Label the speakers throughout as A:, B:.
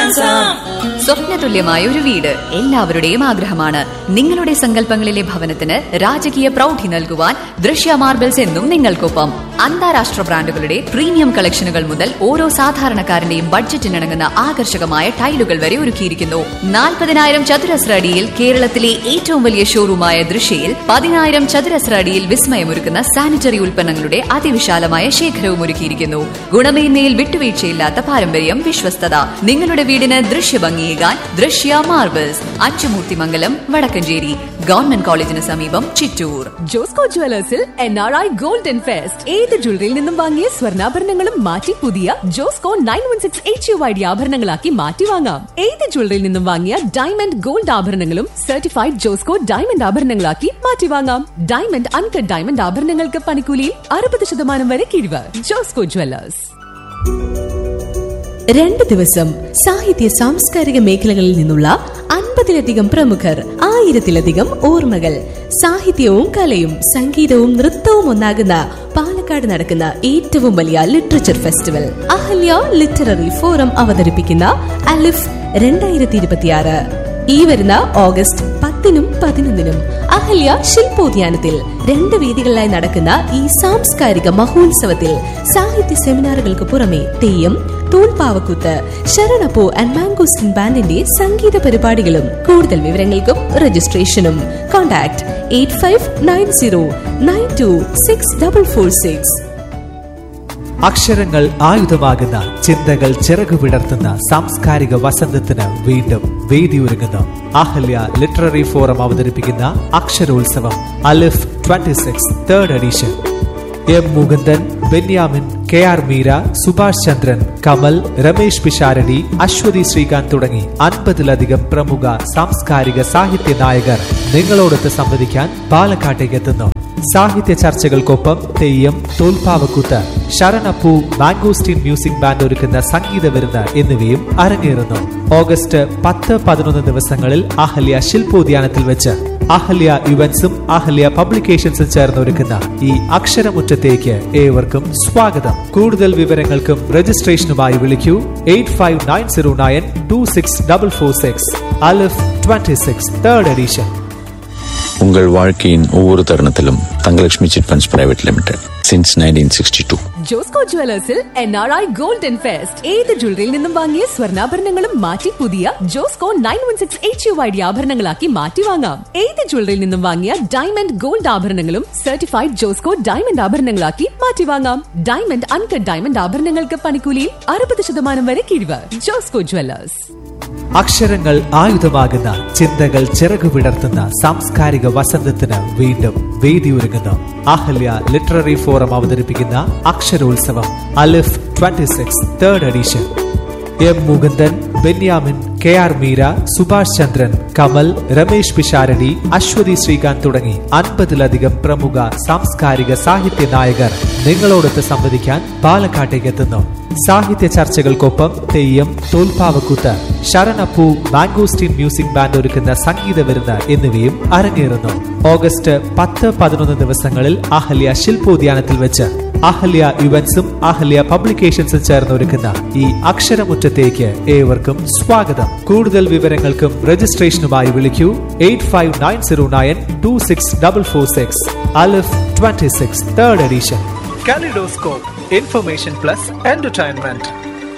A: സ്വപ്നതുല്യമായ ഒരു വീട് എല്ലാവരുടെയും ആഗ്രഹമാണ് നിങ്ങളുടെ സങ്കല്പങ്ങളിലെ ഭവനത്തിന് രാജകീയ പ്രൗഢി നൽകുവാൻ ദൃശ്യ മാർബിൾസ് എന്നും നിങ്ങൾക്കൊപ്പം അന്താരാഷ്ട്ര ബ്രാൻഡുകളുടെ പ്രീമിയം കളക്ഷനുകൾ മുതൽ ഓരോ സാധാരണക്കാരന്റെയും ബഡ്ജറ്റിനിണങ്ങുന്ന ആകർഷകമായ ടൈലുകൾ വരെ ഒരുക്കിയിരിക്കുന്നു നാൽപ്പതിനായിരം ചതുരശ്ര അടിയിൽ കേരളത്തിലെ ഏറ്റവും വലിയ ഷോറൂമായ ദൃശ്യയിൽ പതിനായിരം ചതുരശ്ര അടിയിൽ വിസ്മയമൊരുക്കുന്ന സാനിറ്ററി ഉൽപ്പന്നങ്ങളുടെ അതിവിശാലമായ ശേഖരവും ഒരുക്കിയിരിക്കുന്നു ഗുണമേന്മയിൽ വിട്ടുവീഴ്ചയില്ലാത്ത പാരമ്പര്യം വിശ്വസ്തത നിങ്ങളുടെ വീടിന് ദൃശ്യഭംഗിയേകാൻ ദൃശ്യ മാർബിൾസ് അച്ചുമൂർത്തിമംഗലം വടക്കഞ്ചേരി ഗവൺമെന്റ് കോളേജിന് സമീപം ചിറ്റൂർ
B: ജോസ്കോ ജുവലേഴ്സിൽ N R I golden fest ഏത് ജ്വല്ലറിയിൽ നിന്നും വാങ്ങിയ സ്വർണ്ണാഭരണങ്ങളും മാറ്റി പുതിയ Josco nine one six H U I D ആഭരണങ്ങളാക്കി മാറ്റി വാങ്ങാം ഏത് ജ്വല്ലറിയിൽ നിന്നും വാങ്ങിയ ഡയമണ്ട് ഗോൾഡ് ആഭരണങ്ങളും സർട്ടിഫൈഡ് ജോസ്കോ ഡയമണ്ട് ആഭരണങ്ങളാക്കി മാറ്റി വാങ്ങാം ഡയമണ്ട് അൺകട്ട് ഡയമണ്ട് ആഭരണങ്ങൾക്ക് പണിക്കൂലിയിൽ അറുപത് ശതമാനം വരെ കിഴിവ് ജോസ്കോ ജുവലേഴ്സ്
C: രണ്ട് ദിവസം സാഹിത്യ സാംസ്കാരിക മേഖലകളിൽ നിന്നുള്ള അൻപതിലധികം പ്രമുഖർ ആയിരത്തിലധികം ഓർമ്മകൾ സാഹിത്യവും കലയും സംഗീതവും നൃത്തവും ഒന്നാകുന്ന പാലക്കാട് നടക്കുന്ന ഏറ്റവും വലിയ literature festival Ahalya literary forum അവതരിപ്പിക്കുന്ന അലിഫ് രണ്ടായിരത്തി ഇരുപത്തിയാറ് ഈ വരുന്ന ഓഗസ്റ്റ് പത്തിനും പതിനൊന്നിനും അഹല്യ ശില്പോദ്യാനത്തിൽ രണ്ട് വേദികളിലായി നടക്കുന്ന ഈ സാംസ്കാരിക മഹോത്സവത്തിൽ സാഹിത്യ സെമിനാറുകൾക്ക് പുറമെ തെയ്യം തൂൺപാവക്കൂത്ത് ശരണപ്പൂ ആൻഡ് മാംഗോസ്റ്റിൻ ബാൻഡിന്റെ സംഗീത പരിപാടികളും കൂടുതൽ വിവരങ്ങൾക്കും രജിസ്ട്രേഷനും contact eight five nine zero nine two six double four six
D: അക്ഷരങ്ങൾ ആയുധമാകുന്ന ചിന്തകൾ ചിറകു വിടർത്തുന്ന സാംസ്കാരിക വസന്തത്തിന് വീണ്ടും വേദിയൊരുങ്ങുന്നു അഹല്യ ലിറ്റററി ഫോറം അവതരിപ്പിക്കുന്ന അക്ഷരോത്സവം Alif 26 six third edition M Mukundan Benyamin K R Meera Subhash Chandran Kamal Ramesh Pisharody Aswathy Sreekanth തുടങ്ങി അൻപതിലധികം പ്രമുഖ സാംസ്കാരിക സാഹിത്യ നായകർ നിങ്ങളോടൊത്ത് സംവദിക്കാൻ പാലക്കാട്ടേക്ക് എത്തുന്നു സാഹിത്യ ചർച്ചകൾക്കൊപ്പം theyyam tholpavakoothu Saranappoo mangosteen music band ഒരുക്കുന്ന സംഗീത വിരുന്ന് എന്നിവയും അരങ്ങേറുന്നു ഓഗസ്റ്റ് പത്ത് പതിനൊന്ന് ദിവസങ്ങളിൽ അഹല്യ ശില്പോദ്യാനത്തിൽ വെച്ച് അഹല്യ ഇവന്റ്സും അഹല്യ പബ്ലിക്കേഷൻസും ചേർന്ന് ഒരുക്കുന്ന ഈ അക്ഷരമുറ്റത്തേക്ക് ഏവർക്കും സ്വാഗതം കൂടുതൽ വിവരങ്ങൾക്കും രജിസ്ട്രേഷനുമായി വിളിക്കൂ eight five nine zero nine two six double four six Alif twenty six third edition
E: உங்கள் வாழ்க்கையின் ஒவ்வொரு தருணத்திலும் Thangalakshmi chit funds private limited since nineteen sixty two
B: Josco ജുവലേഴ്സിൽ N R I golden fest ഏത് ജ്വല്ലറിയിൽ നിന്നും വാങ്ങിയ സ്വർണ്ണാഭരണങ്ങളും മാറ്റി പുതിയ Josco nine one six H U I D ആഭരണങ്ങളാക്കി മാറ്റി വാങ്ങാം ഏത് ജ്വല്ലറിയിൽ നിന്നും വാങ്ങിയ ഡയമണ്ട് ഗോൾഡ് ആഭരണങ്ങളും സർട്ടിഫൈഡ് ജോസ്കോ ഡയമണ്ട് ആഭരണങ്ങളാക്കി മാറ്റി വാങ്ങാം ഡയമണ്ട് അൺകട്ട് ഡയമണ്ട് ആഭരണങ്ങൾക്ക് പണിക്കൂലിയിൽ അറുപത് ശതമാനം വരെ കിഴിവ് ജോസ്കോ ജുവലേഴ്സ്
D: അക്ഷരങ്ങൾ ആയുധമാകുന്ന ചിന്തകൾ ചിറകു വിടർത്തുന്ന സാംസ്കാരിക വസന്തത്തിന് വീണ്ടും വേദിയൊരുങ്ങുന്നു അഹല്യ ലിറ്റററി ഫോറം അവതരിപ്പിക്കുന്ന അക്ഷരോത്സവം Alif 26 six third edition M Mukundan Benyamin K R Meera Subhash Chandran Kamal Ramesh Pisharody Aswathy Sreekanth തുടങ്ങി അൻപതിലധികം പ്രമുഖ സാംസ്കാരിക സാഹിത്യ നായകർ നിങ്ങളോടൊത്ത് സംവദിക്കാൻ പാലക്കാട്ടേക്ക് എത്തുന്നു സാഹിത്യ ചർച്ചകൾക്കൊപ്പം theyyam tholpavakoothu Saranappoo mangosteen music band ഒരുക്കുന്ന സംഗീത വിരുന്ന് എന്നിവയും അരങ്ങേറുന്നു ഓഗസ്റ്റ് പത്ത് പതിനൊന്ന് ദിവസങ്ങളിൽ അഹല്യ ശില്പോദ്യാനത്തിൽ വെച്ച് അഹല്യ ഇവന്റ്സും അഹല്യ പബ്ലിക്കേഷൻസും ചേർന്ന് ഒരുക്കുന്ന ഈ അക്ഷരമുറ്റത്തേക്ക് ഏവർക്കും സ്വാഗതം കൂടുതൽ വിവരങ്ങൾക്കും രജിസ്ട്രേഷനുമായി വിളിക്കൂ eight five nine zero nine two six double four six Alif twenty six third edition kaleidoscope information plus entertainment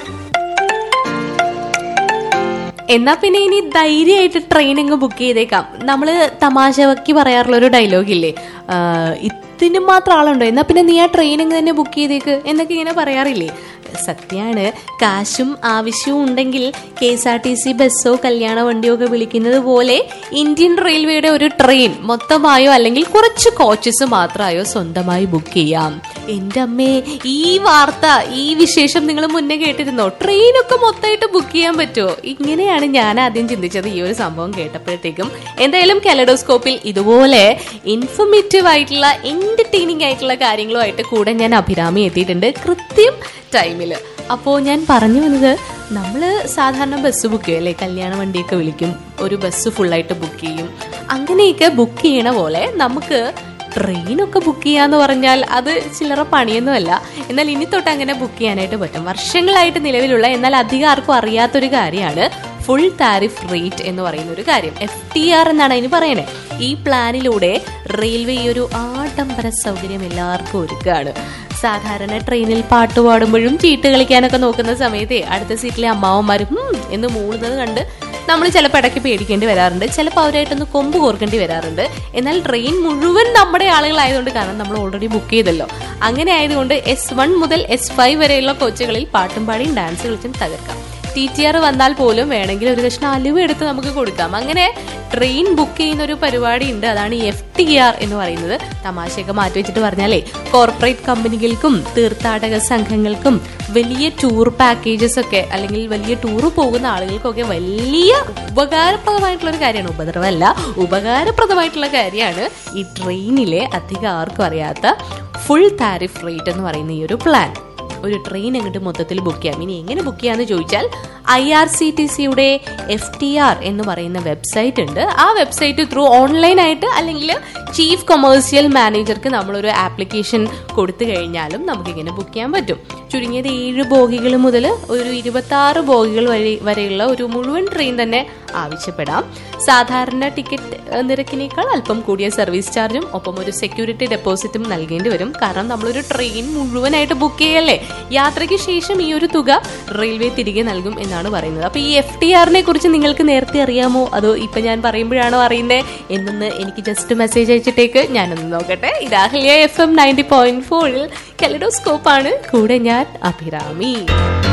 F: എന്നാ പിന്നെ ഇനി ധൈര്യമായിട്ട് ട്രെയിൻ അങ്ങ് ബുക്ക് ചെയ്തേക്കാം നമ്മള് തമാശവക്കി പറയാറുള്ള ഒരു ഡയലോഗ് ഇല്ലേ ആഹ് ഇതിന് മാത്രം ആളുണ്ടോ എന്നാ പിന്നെ നീ ആ ട്രെയിൻ അങ്ങ് തന്നെ ബുക്ക് ചെയ്തേക്ക് എന്നൊക്കെ ഇങ്ങനെ പറയാറില്ലേ സത്യമാണ് കാശും ആവശ്യവും ഉണ്ടെങ്കിൽ K S R T C ബസ്സോ കല്യാണ വണ്ടിയോ ഒക്കെ വിളിക്കുന്നത് പോലെ ഇന്ത്യൻ റെയിൽവേയുടെ ഒരു ട്രെയിൻ മൊത്തമായോ അല്ലെങ്കിൽ കുറച്ച് കോച്ചസ് മാത്രമായോ സ്വന്തമായി ബുക്ക് ചെയ്യാം എൻ്റെ അമ്മേ ഈ വാർത്ത ഈ വിശേഷം നിങ്ങൾ മുന്നേ കേട്ടിരുന്നോ ട്രെയിനൊക്കെ മൊത്തമായിട്ട് ബുക്ക് ചെയ്യാൻ പറ്റുമോ ഇങ്ങനെയാണ് ഞാൻ ആദ്യം ചിന്തിച്ചത് ഈ ഒരു സംഭവം കേട്ടപ്പോഴത്തേക്കും എന്തായാലും കലഡോസ്കോപ്പിൽ ഇതുപോലെ ഇൻഫർമേറ്റീവ് ആയിട്ടുള്ള എന്റർടൈനിങ് ആയിട്ടുള്ള കാര്യങ്ങളുമായിട്ട് കൂടെ ഞാൻ അഭിരാമി എത്തിയിട്ടുണ്ട് കൃത്യം ടൈമിൽ അപ്പോൾ ഞാൻ പറഞ്ഞു വന്നത് നമ്മൾ സാധാരണ ബസ് ബുക്ക് ചെയ്യും അല്ലേ കല്യാണ വണ്ടിയൊക്കെ വിളിക്കും ഒരു ബസ് ഫുള്ളായിട്ട് ബുക്ക് ചെയ്യും അങ്ങനെയൊക്കെ ബുക്ക് ചെയ്യണ പോലെ നമുക്ക് ട്രെയിനൊക്കെ ബുക്ക് ചെയ്യാന്ന് പറഞ്ഞാൽ അത് ചില്ലറ പണിയൊന്നുമല്ല എന്നാൽ ഇനി തൊട്ട് അങ്ങനെ ബുക്ക് ചെയ്യാനായിട്ട് പറ്റും വർഷങ്ങളായിട്ട് നിലവിലുള്ള എന്നാൽ അധികം ആർക്കും അറിയാത്തൊരു കാര്യമാണ് ഫുൾ താരിഫ് റേറ്റ് എന്ന് പറയുന്ന ഒരു കാര്യം എഫ് ടി ആർ എന്നാണ് അതിന് പറയണേ ഈ പ്ലാനിലൂടെ റെയിൽവേ ഈ ഒരു ആഡംബര സൗകര്യം എല്ലാവർക്കും ഒരുക്കുകയാണ് സാധാരണ ട്രെയിനിൽ പാട്ട് പാടുമ്പോഴും ചീട്ട് കളിക്കാനൊക്കെ നോക്കുന്ന സമയത്തെ അടുത്ത സീറ്റിലെ അമ്മാവന്മാരും "ഹും" എന്ന് മൂളുന്നത് കണ്ട് നമ്മൾ ചിലപ്പോൾ ഇടയ്ക്ക് പേടിക്കേണ്ടി വരാറുണ്ട് ചിലപ്പോൾ അവരായിട്ടൊന്ന് കൊമ്പ് കോർക്കേണ്ടി വരാറുണ്ട് എന്നാൽ ട്രെയിൻ മുഴുവൻ നമ്മുടെ ആളുകളായതുകൊണ്ട് കാരണം നമ്മൾ ഓൾറെഡി ബുക്ക് ചെയ്തല്ലോ അങ്ങനെ ആയതുകൊണ്ട് എസ് വൺ മുതൽ എസ് ഫൈവ് വരെയുള്ള കോച്ചുകളിൽ പാട്ടും പാടിയും ഡാൻസ് കളിച്ചും തകർക്കാം ടി ടി ആർ വന്നാൽ പോലും വേണമെങ്കിൽ ഒരു കഷ്ണം അലുവ എടുത്ത് നമുക്ക് കൊടുക്കാം അങ്ങനെ ട്രെയിൻ ബുക്ക് ചെയ്യുന്ന ഒരു പരിപാടി ഉണ്ട് അതാണ് ഈ എഫ് ടി ആർ എന്ന് പറയുന്നത് തമാശയൊക്കെ മാറ്റി വെച്ചിട്ട് പറഞ്ഞാലേ കോർപ്പറേറ്റ് കമ്പനികൾക്കും തീർത്ഥാടക സംഘങ്ങൾക്കും വലിയ ടൂർ പാക്കേജസ് ഒക്കെ അല്ലെങ്കിൽ വലിയ ടൂർ പോകുന്ന ആളുകൾക്കൊക്കെ വലിയ ഉപകാരപ്രദമായിട്ടുള്ള ഒരു കാര്യമാണ് ഉപദ്രവമല്ല ഉപകാരപ്രദമായിട്ടുള്ള കാര്യമാണ് ഈ ട്രെയിനിലെ അധികം ആർക്കും അറിയാത്ത ഫുൾ താരിഫ് റേറ്റ് എന്ന് പറയുന്ന ഈ ഒരു പ്ലാൻ ഒരു ട്രെയിൻ അങ്ങോട്ട് മൊത്തത്തിൽ ബുക്ക് ചെയ്യാം ഇനി എങ്ങനെ ബുക്ക് ചെയ്യാന്ന് ചോദിച്ചാൽ ഐ ആർ സി ടി സിയുടെ എഫ് ടി ആർ എന്ന് പറയുന്ന വെബ്സൈറ്റ് ഉണ്ട് ആ വെബ്സൈറ്റ് ത്രൂ ഓൺലൈനായിട്ട് അല്ലെങ്കിൽ ചീഫ് കൊമേഴ്സ്യൽ മാനേജർക്ക് നമ്മളൊരു ആപ്ലിക്കേഷൻ കൊടുത്തു കഴിഞ്ഞാലും നമുക്കിങ്ങനെ ബുക്ക് ചെയ്യാൻ പറ്റും ചുരുങ്ങിയത് ഏഴ് ബോഗികൾ മുതൽ ഒരു ഇരുപത്തി ആറ് ബോഗികൾ വരെ വരെയുള്ള ഒരു മുഴുവൻ ട്രെയിൻ തന്നെ ആവശ്യപ്പെടാം സാധാരണ ടിക്കറ്റ് ഏഹ്, നിരക്കിനേക്കാൾ അല്പം കൂടിയ സർവീസ് ചാർജും ഒപ്പം ഒരു സെക്യൂരിറ്റി ഡെപ്പോസിറ്റും നൽകേണ്ടി വരും കാരണം നമ്മളൊരു ട്രെയിൻ മുഴുവനായിട്ട് ബുക്ക് ചെയ്യല്ലേ യാത്രയ്ക്ക് ശേഷം ഈ ഒരു തുക റെയിൽവേ തിരികെ നൽകും എന്നാണ് പറയുന്നത് അപ്പൊ ഈ എഫ് ടി ആറിനെ കുറിച്ച് നിങ്ങൾക്ക് നേരത്തെ അറിയാമോ അതോ ഇപ്പൊ ഞാൻ പറയുമ്പോഴാണോ അറിയുന്നത് എന്നൊന്ന് എനിക്ക് ജസ്റ്റ് മെസ്സേജ് അയച്ചിട്ടേക്ക് ഞാനൊന്ന് നോക്കട്ടെ ഇത് Ahalya F M ninety point ഫോറിൽ കെലഡോസ്കോപ്പ് ആണ് കൂടെ ഞാൻ അഭിരാമി